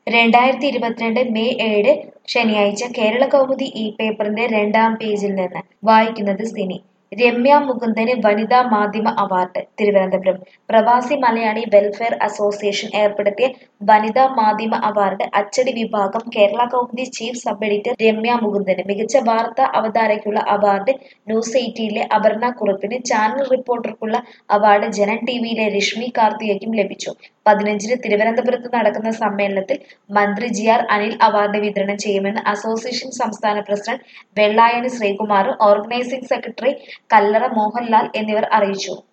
രണ്ടായിരത്തി ഇരുപത്തിരണ്ട് മെയ് ഏഴ് ശനിയാഴ്ച കേരള കൗമുദി ഈ പേപ്പറിന്റെ രണ്ടാം പേജിൽ നിന്ന് വായിക്കുന്നത് സിനി രമ്യ മുകുന്ദന് വനിതാ മാധ്യമ അവാർഡ് തിരുവനന്തപുരം പ്രവാസി മലയാളി വെൽഫെയർ അസോസിയേഷൻ ഏർപ്പെടുത്തിയ വനിതാ മാധ്യമ അവാർഡ് അച്ചടി വിഭാഗം Kerala Kaumudi chief sub editor Ramya മുകുന്ദന് മികച്ച വാർത്താ അവതാരകയ്ക്കുള്ള അവാർഡ് ന്യൂസ് എയ്റ്റീനിലെ അപർണ കുറുപ്പിന് ചാനൽ റിപ്പോർട്ടർക്കുള്ള അവാർഡ് ജനൻ ടിവിയിലെ രശ്മി കാർത്തികയ്ക്കും ലഭിച്ചു പതിനഞ്ചിന് തിരുവനന്തപുരത്ത് നടക്കുന്ന സമ്മേളനത്തിൽ മന്ത്രി ജി ആർ അനിൽ അവാർഡ് വിതരണം ചെയ്യുമെന്ന് അസോസിയേഷൻ സംസ്ഥാന പ്രസിഡന്റ് വെള്ളായണി ശ്രീകുമാറും ഓർഗനൈസിംഗ് സെക്രട്ടറി കല്ലറ മോഹൻലാൽ എന്നിവർ അറിയിച്ചു